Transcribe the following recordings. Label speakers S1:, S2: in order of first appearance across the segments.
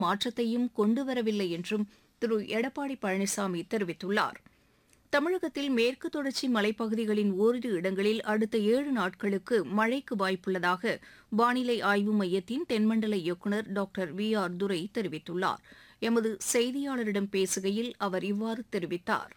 S1: மாற்றத்தையும் கொண்டுவரவில்லை என்றும் திரு எடப்பாடி பழனிசாமி தெரிவித்துள்ளார் தமிழகத்தில் மேற்கு தொடர்ச்சி மலைப்பகுதிகளின் ஓரிரு இடங்களில் அடுத்த ஏழு நாட்களுக்கு மழைக்கு வாய்ப்புள்ளதாக வானிலை ஆய்வு மையத்தின் தென்மண்டல இயக்குநர் டாக்டர் வி ஆர் துரை தெரிவித்துள்ளார் எமது செய்தியாளரிடம் பேசுகையில் அவர் இவ்வாறு தெரிவித்தார்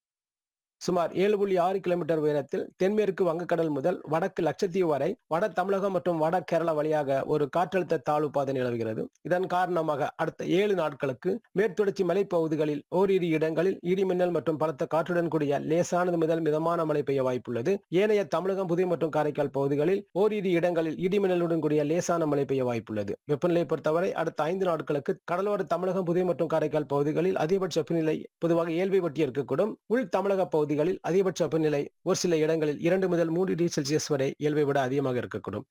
S2: சுமார் ஏழு புள்ளி ஆறு கிலோமீட்டர் உயரத்தில் தென்மேற்கு வங்கக்கடல் முதல் வடக்கு லட்சத்தீவு வரை வட தமிழகம் மற்றும் வட கேரளா வழியாக ஒரு காற்றழுத்த தாழ்வு பாதை நிலவுகிறது இதன் காரணமாக அடுத்த ஏழு நாட்களுக்கு மேற்தொடர்ச்சி மலைப்பகுதிகளில் ஓரிரு இடங்களில் இடிமின்னல் மற்றும் பலத்த காற்றுடன் கூடிய லேசானது முதல் மிதமான மழை பெய்ய வாய்ப்புள்ளது ஏனைய தமிழகம் புதுவை மற்றும் காரைக்கால் பகுதிகளில் ஓரிரு இடங்களில் இடிமின்னலுடன் கூடிய லேசான மழை பெய்ய வாய்ப்புள்ளது வெப்பநிலை பொறுத்தவரை அடுத்த ஐந்து நாட்களுக்கு கடலோர தமிழகம் புதுவை மற்றும் காரைக்கால் பகுதிகளில் அதிகபட்ச வெப்பநிலை பொதுவாக இயல்பை ஒட்டி இருக்கக்கூடும் உள் தமிழக பகுதி பகுதிகளில் அதிகபட்ச வெப்பநிலை ஒரு சில இடங்களில் இரண்டு முதல் மூன்று டிகிரி செல்சியஸ் வரை இயல்பை விட அதிகமாக இருக்கக்கூடும்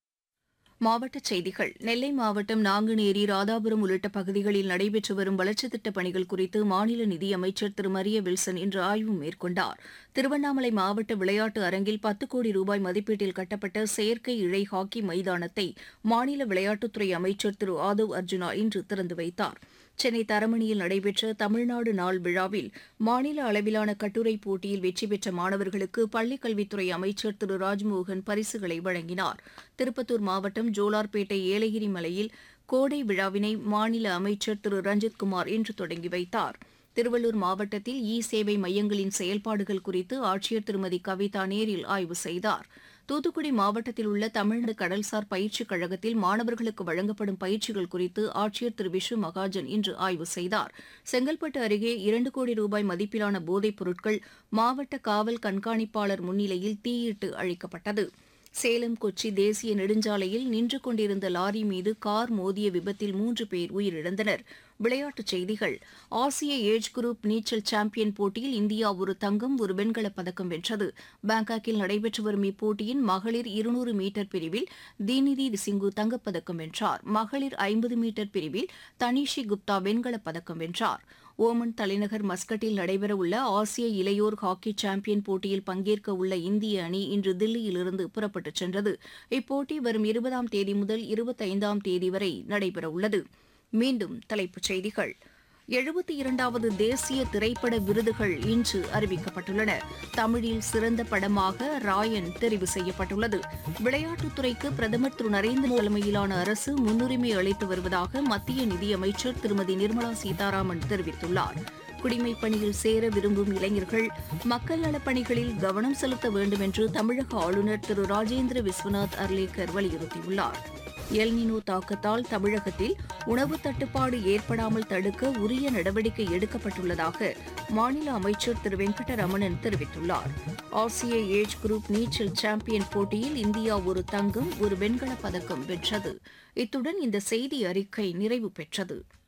S1: மாவட்டச் செய்திகள் நெல்லை மாவட்டம் நாங்குநேரி ராதாபுரம் உள்ளிட்ட பகுதிகளில் நடைபெற்று வரும் வளர்ச்சித் திட்டப் பணிகள் குறித்து மாநில நிதியமைச்சர் திரு மரிய வில்சன் இன்று ஆய்வு மேற்கொண்டார் திருவண்ணாமலை மாவட்ட விளையாட்டு அரங்கில் பத்து கோடி ரூபாய் மதிப்பீட்டில் கட்டப்பட்ட செயற்கை இழை ஹாக்கி மைதானத்தை மாநில விளையாட்டுத்துறை அமைச்சர் திரு ஆதவ் அர்ஜுனா இன்று திறந்து வைத்தார் சென்னை தரமணியில் நடைபெற்ற தமிழ்நாடு நாள் விழாவில் மாநில அளவிலான கட்டுரை போட்டியில் வெற்றி பெற்ற மாணவர்களுக்கு பள்ளிக் கல்வித்துறை அமைச்சர் திரு ராஜ்மோகன் பரிசுகளை வழங்கினார் திருப்பத்தூர் மாவட்டம் ஜோலார்பேட்டை ஏலகிரி மலையில் கோடை விழாவினை மாநில அமைச்சர் திரு ரஞ்சித்குமார் இன்று தொடங்கி வைத்தார் திருவள்ளூர் மாவட்டத்தில் இ சேவை மையங்களின் செயல்பாடுகள் குறித்து ஆட்சியர் திருமதி கவிதா நேரில் ஆய்வு செய்தார் தூத்துக்குடி மாவட்டத்தில் உள்ள தமிழ்நாடு கடல்சார் பயிற்சிக் கழகத்தில் மாணவர்களுக்கு வழங்கப்படும் பயிற்சிகள் குறித்து ஆட்சியர் திரு விஷ்ணு மகாஜன் இன்று ஆய்வு செய்தார் செங்கல்பட்டு அருகே இரண்டு கோடி ரூபாய் மதிப்பிலான போதைப் பொருட்கள் மாவட்ட காவல் கண்காணிப்பாளர் முன்னிலையில் தீயிட்டு அழிக்கப்பட்டது சேலம் கொச்சி தேசிய நெடுஞ்சாலையில் நின்று கொண்டிருந்த லாரி மீது கார் மோதிய விபத்தில் மூன்று பேர் உயிரிழந்தனர் விளையாட்டுச் செய்திகள் ஆசிய ஏஜ் குரூப் நீச்சல் சாம்பியன் போட்டியில் இந்தியா ஒரு தங்கம் ஒரு வெண்கலப் பதக்கம் வென்றது பாங்காக்கில் நடைபெற்று வரும் இப்போட்டியின் மகளிர் இருநூறு மீட்டர் பிரிவில் தீனிதி சிங்கு தங்கப்பதக்கம் வென்றார் மகளிர் ஐம்பது மீட்டர் பிரிவில் தனிஷி குப்தா வெண்கலப் பதக்கம் வென்றார் ஓமன் தலைநகர் மஸ்கட்டில் நடைபெறவுள்ள ஆசிய இளையோர் ஹாக்கி சாம்பியன் போட்டியில் பங்கேற்க உள்ள இந்திய அணி இன்று தில்லியிலிருந்து புறப்பட்டுச் சென்றது இப்போட்டி வரும் இருபதாம் தேதி முதல் இருபத்தைந்தாம் தேதி வரை நடைபெறவுள்ளது மீண்டும் தலைப்புச் செய்திகள் எழுபத்தி இரண்டாவது தேசிய திரைப்பட விருதுகள் இன்று அறிவிக்கப்பட்டுள்ளன தமிழில் சிறந்த படமாக ராயன் தெரிவு செய்யப்பட்டுள்ளது விளையாட்டுத்துறைக்கு பிரதமர் திரு நரேந்திர தலைமையிலான அரசு முன்னுரிமை அளித்து வருவதாக மத்திய நிதியமைச்சர் திருமதி நிர்மலா சீதாராமன் தெரிவித்துள்ளார் குடிமைப் பணியில் சேர விரும்பும் இளைஞர்கள் மக்கள் நலப் பணிகளில் கவனம் செலுத்த வேண்டும் என்று தமிழக ஆளுநர் திரு ராஜேந்திர விஸ்வநாத் அர்லேக்கர் வலியுறுத்தியுள்ளார் எல்னினோ தாக்கத்தால் தமிழகத்தில் உணவு தட்டுப்பாடு ஏற்படாமல் தடுக்க உரிய நடவடிக்கை எடுக்கப்பட்டுள்ளதாக மாநில அமைச்சர் திரு வெங்கடரமணன் தெரிவித்துள்ளார் ஆசிய ஏஜ் குரூப் நீச்சல் சாம்பியன் போட்டியில் இந்தியா ஒரு தங்கம் ஒரு வெண்கலப் பதக்கம் வென்றது இத்துடன் இந்த செய்தி அறிக்கை நிறைவு பெற்றது